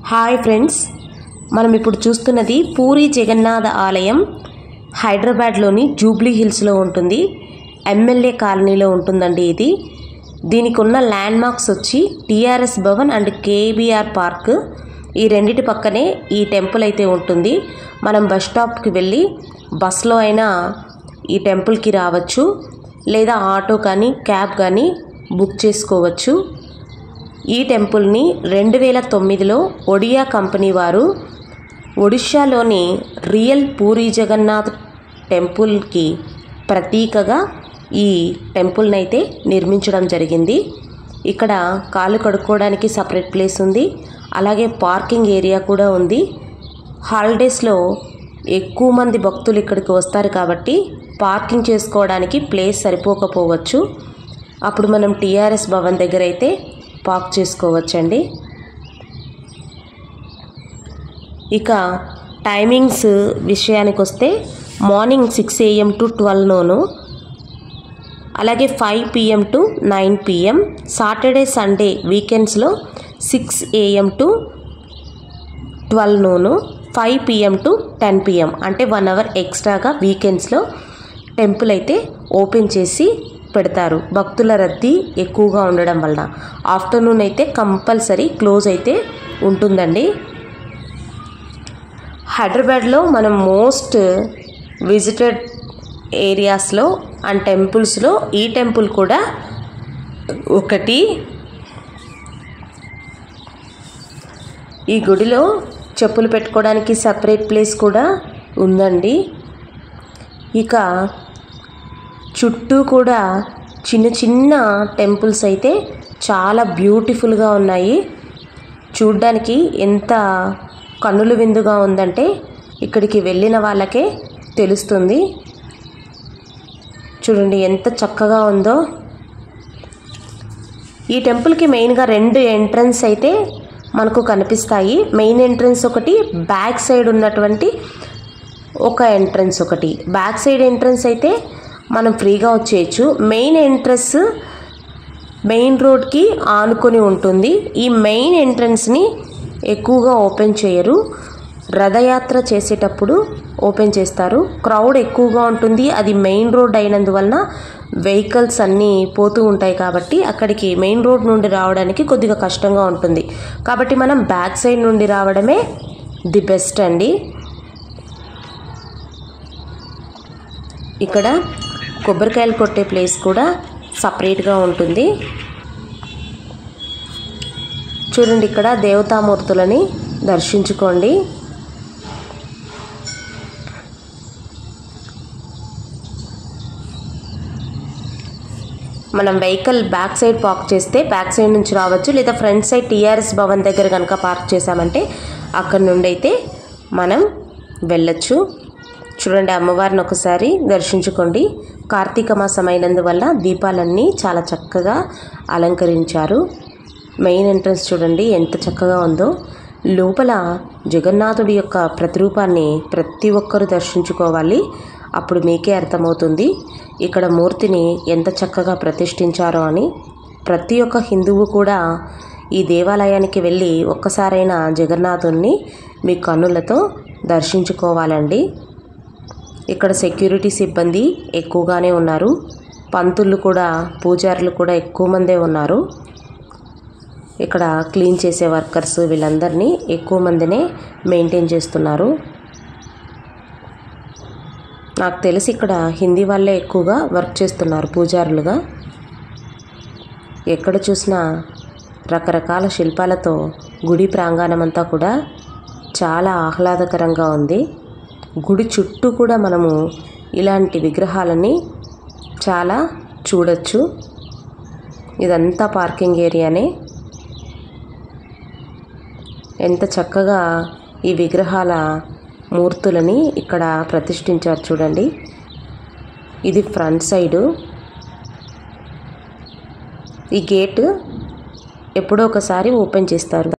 hi friends మనం ఇప్పుడు చూస్తున్నది పూరి జగన్నాథ ఆలయం హైదరాబాద్లోని జూబ్లీ హిల్స్లో ఉంటుంది ఎమ్మెల్యే కాలనీలో ఉంటుందండి ఇది దీనికి ఉన్న ల్యాండ్ మార్క్స్ వచ్చి TRS Bhavan and KBR park ఈ రెండిటి పక్కనే ఈ టెంపుల్ అయితే ఉంటుంది మనం బస్ స్టాప్కి వెళ్ళి బస్లో అయినా ఈ టెంపుల్కి రావచ్చు లేదా ఆటో కానీ క్యాబ్ కానీ బుక్ చేసుకోవచ్చు ఈ టెంపుల్ని రెండు వేల తొమ్మిదిలో ఒడియా కంపెనీ వారు ఒడిశాలోని రియల్ పూరి జగన్నాథ్ టెంపుల్కి ప్రతీకగా ఈ టెంపుల్ని అయితే నిర్మించడం జరిగింది ఇక్కడ కాళ్ళు కడుక్కోవడానికి సపరేట్ ప్లేస్ ఉంది అలాగే పార్కింగ్ ఏరియా కూడా ఉంది హాలిడేస్లో ఎక్కువ మంది భక్తులు ఇక్కడికి వస్తారు కాబట్టి పార్కింగ్ చేసుకోవడానికి ప్లేస్ సరిపోకపోవచ్చు అప్పుడు మనం టీఆర్ఎస్ భవన్ దగ్గర అయితే పార్క్ చేసుకోవచ్చండి ఇక టైమింగ్స్ విషయానికి వస్తే morning six AM to twelve noon అలాగే five PM to nine PM Saturday Sunday వీకెండ్స్లో six AM to twelve noon five PM to ten PM అంటే వన్ అవర్ ఎక్స్ట్రాగా వీకెండ్స్లో టెంపుల్ అయితే ఓపెన్ చేసి పెడతారు భక్తుల రద్దీ ఎక్కువగా ఉండడం వలన ఆఫ్టర్నూన్ అయితే కంపల్సరీ క్లోజ్ అయితే ఉంటుందండి హైదరాబాద్లో మనం మోస్ట్ విజిటెడ్ ఏరియాస్లో అండ్ టెంపుల్స్లో ఈ టెంపుల్ కూడా ఒకటి ఈ గుడిలో చెప్పులు పెట్టుకోవడానికి సపరేట్ ప్లేస్ కూడా ఉందండి ఇక చుట్టూ కూడా చిన్న చిన్న టెంపుల్స్ అయితే చాలా బ్యూటిఫుల్గా ఉన్నాయి చూడ్డానికి ఎంత కన్నుల విందుగా ఉందంటే ఇక్కడికి వెళ్ళిన వాళ్ళకే తెలుస్తుంది చూడండి ఎంత చక్కగా ఉందో ఈ టెంపుల్కి మెయిన్గా రెండు ఎంట్రన్స్ అయితే మనకు కనిపిస్తాయి మెయిన్ ఎంట్రన్స్ ఒకటి బ్యాక్ సైడ్ ఉన్నటువంటి ఒక ఎంట్రన్స్ ఒకటి బ్యాక్ సైడ్ ఎంట్రన్స్ అయితే మనం ఫ్రీగా వచ్చేయచ్చు మెయిన్ ఎంట్రన్స్ మెయిన్ రోడ్కి ఆనుకొని ఉంటుంది ఈ మెయిన్ ఎంట్రన్స్ని ఎక్కువగా ఓపెన్ చేయరు రథయాత్ర చేసేటప్పుడు ఓపెన్ చేస్తారు క్రౌడ్ ఎక్కువగా ఉంటుంది అది మెయిన్ రోడ్ అయినందువలన వెహికల్స్ అన్నీ పోతూ ఉంటాయి కాబట్టి అక్కడికి మెయిన్ రోడ్ నుండి రావడానికి కొద్దిగా కష్టంగా ఉంటుంది కాబట్టి మనం బ్యాక్ సైడ్ నుండి రావడమే ది బెస్ట్ అండి ఇక్కడ కొబ్బరికాయలు కొట్టే ప్లేస్ కూడా సపరేట్గా ఉంటుంది చూడండి ఇక్కడ దేవతామూర్తులని దర్శించుకోండి మనం వెహికల్ బ్యాక్ సైడ్ పార్క్ చేస్తే బ్యాక్ సైడ్ నుంచి రావచ్చు లేదా ఫ్రంట్ సైడ్ టీఆర్ఎస్ భవన్ దగ్గర కనుక పార్క్ చేసామంటే అక్కడ నుండి అయితే మనం వెళ్ళొచ్చు చూడండి అమ్మవారిని ఒకసారి దర్శించుకోండి కార్తీక మాసం అయినందువల్ల దీపాలన్నీ చాలా చక్కగా అలంకరించారు మెయిన్ ఎంట్రన్స్ చూడండి ఎంత చక్కగా ఉందో లోపల జగన్నాథుడి యొక్క ప్రతిరూపాన్ని ప్రతి ఒక్కరూ దర్శించుకోవాలి అప్పుడు మీకే అర్థమవుతుంది ఇక్కడ మూర్తిని ఎంత చక్కగా ప్రతిష్ఠించారో అని ప్రతి ఒక్క హిందువు కూడా ఈ దేవాలయానికి వెళ్ళి ఒక్కసారైనా జగన్నాథుణ్ణి మీ కన్నులతో దర్శించుకోవాలండి ఇక్కడ సెక్యూరిటీ సిబ్బంది ఎక్కువగానే ఉన్నారు పంతులు కూడా పూజారులు కూడా ఎక్కువ మందే ఉన్నారు ఇక్కడ క్లీన్ చేసే వర్కర్స్ వీళ్ళందరినీ ఎక్కువ మందినే మెయింటైన్ చేస్తున్నారు నాకు తెలిసి ఇక్కడ హిందీ వాళ్ళే ఎక్కువగా వర్క్ చేస్తున్నారు పూజారులుగా ఎక్కడ చూసినా రకరకాల శిల్పాలతో గుడి ప్రాంగణం అంతా కూడా చాలా ఆహ్లాదకరంగా ఉంది గుడి చుట్టూ కూడా మనము ఇలాంటి విగ్రహాలని చాలా చూడొచ్చు ఇదంతా పార్కింగ్ ఏరియానే ఎంత చక్కగా ఈ విగ్రహాల మూర్తులని ఇక్కడ ప్రతిష్ఠించారు చూడండి ఇది ఫ్రంట్ సైడు ఈ గేట్ ఎప్పుడో ఒకసారి ఓపెన్ చేస్తారు